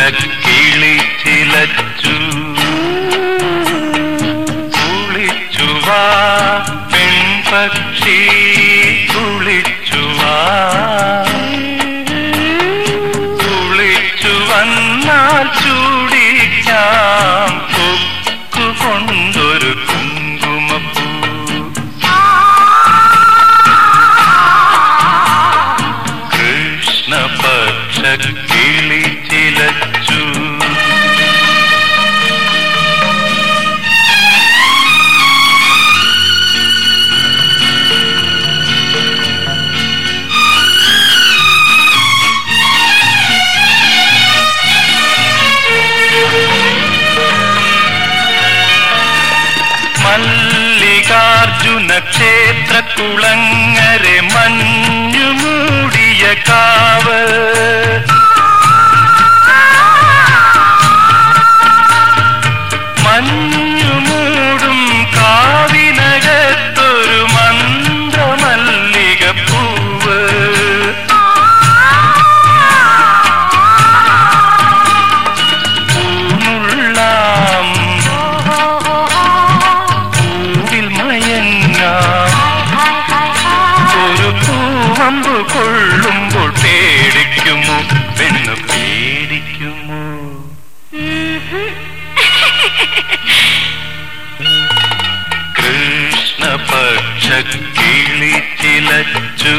കിളി ചിലച്ചു കുളിച്ചുവാ പെൺപക്ഷി കുളിച്ചുവാ കുളിച്ചു വന്നാൽ ചൂടിക്കാം കൊക്കു കൊണ്ടൊരു കുങ്കുമപ്പൂ കൃഷ്ണപക്ഷ കിളി ചിലച്ചു മല്ലികാർജുന ക്ഷേത്ര കുളങ്ങരെ മഞ്ഞുമൂടിയ കാവ് മഞ്ഞുമൂടും കാവിനകത്തൊരു മന്ത്രമല്ലിക പൂവ് പൂമുള്ളാം പൂവിൽ മയങ്ങാം ഒരു പൂവമ്പ് കൊള്ളുമ്പോൾ പേടിക്കുമോ പെണ്ണ് പേടിക്കുമോ കൃഷ്ണപക്ഷ കിളി ചിലച്ചു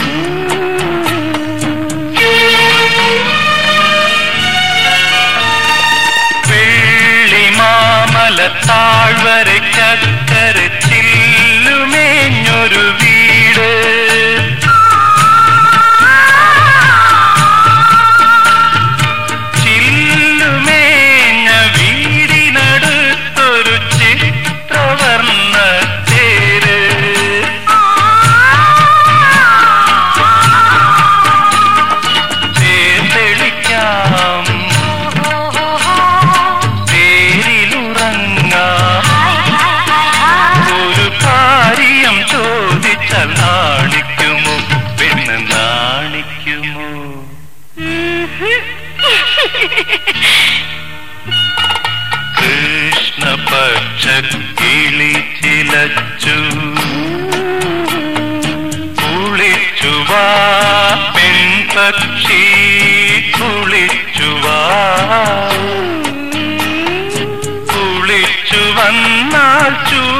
വെള്ളിമാമല താഴ്വരക്കര ചില്ലുമേഞ്ഞൊരു വീട് ചില്ലുമേഞ്ഞ വീടിനടുത്തൊരു ചിത്രവർണ്ണ തേര് തേർത്തെളിക്കാം തേരിലുറങ്ങാം ഒരു കാര്യം ചോദിച്ചാൽ നാണിക്കുമോ പെണ്ണ് നാണിക്കുമോ കൃഷ്ണപക്ഷ കിളി ചിലച്ചു കുളിച്ചുവാ പെൺപക്ഷി കുളിച്ചുവാ കുളിച്ചു വന്നാൽ ചൂ